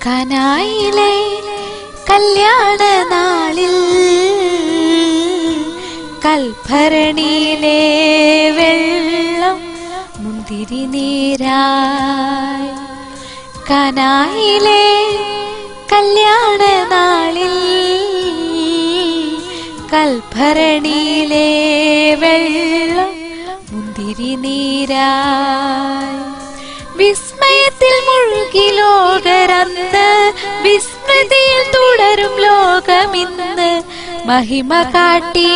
കനായിലെ കല്യാണ നാളിൽ കൽഭരണിയിലെ വെള്ളം മുന്തിരി നീരായി കനായിലെ കല്യാണ നാളിൽ കൽഭരണിയിലെ വെള്ളം മുന്തിരി നീരായി വിസ്മയത്തിൽ മുഴുകി ലോകരന്ന് വിസ്മൃതിയിൽ തുടരും ലോകമിന്ന് മഹിമ കാട്ടി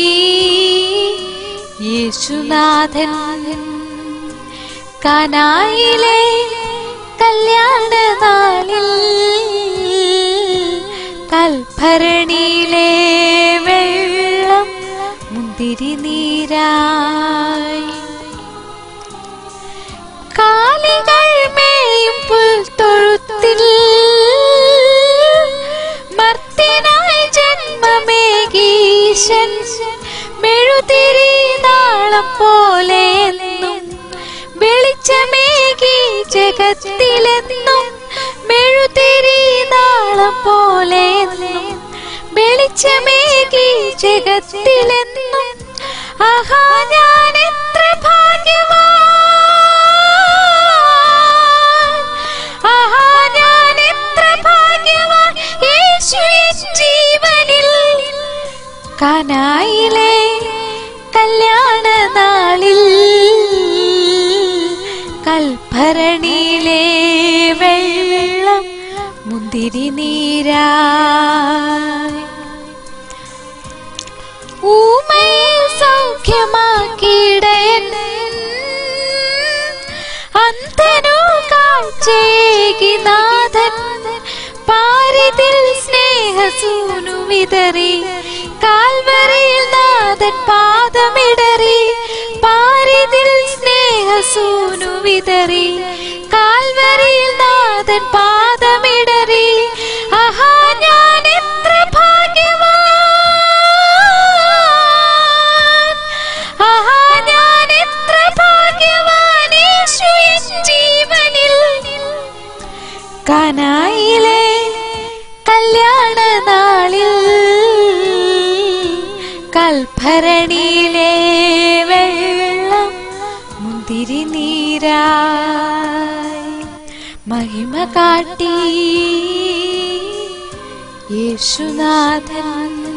യേശുനാഥൻ കനായിലെ കല്യാണ നാളിൽ കൽഭരണിയിലെ വെള്ളം മുന്തിരി നീരായി കാലികൾ മേയും പുൽത്തൊഴുത്തിൽ മർത്യനായി ജന്മമേകീശൻ മെഴുതിരി നാളം പോലെ എന്നും വെളിച്ചമേകി ജഗത്തിലെന്നും മെഴുതിരി നാളം പോലെ എന്നും വെളിച്ചമേകി ജഗത്തിലെന്നും ആഹാ ഞാൻ എത്ര ഭാഗ്യവാൻ ആഹാ ഞാൻ എത്ര ഭാഗ്യവാൻ യേശു എൻ ജീവനിൽ കനായിലെ കല്യാണ നാളിൽ കൽഭരണിയിലെ വെള്ളം മുന്തിരി നീരായി ഊമയെ സൗഖ്യമാക്കിയിടയൻ അന്തനു കാഴ്ചേകി നാഥൻ പാരിതിൽ സ്നേഹസൂനു വിതറി കാൽവറിയിൽ നാഥൻ പാദമിടറി പാരിതിൽ സ്നേഹസൂനു വിതറി കാൽവറിയിൽ നാഥൻ പാദമിടറി ആഹാ ഞാൻ എത്ര ഭാഗ്യവാൻ ആഹാ ഞാൻ എത്ര ഭാഗ്യവാൻ യേശു എൻ ജീവനിൽ കനായിലെ കല്യാണ നാളിൽ കൽഭരണിയിലെ വെള്ളം മുന്തിരി നീരായി മഹിമ കാട്ടി യേശുനാഥൻ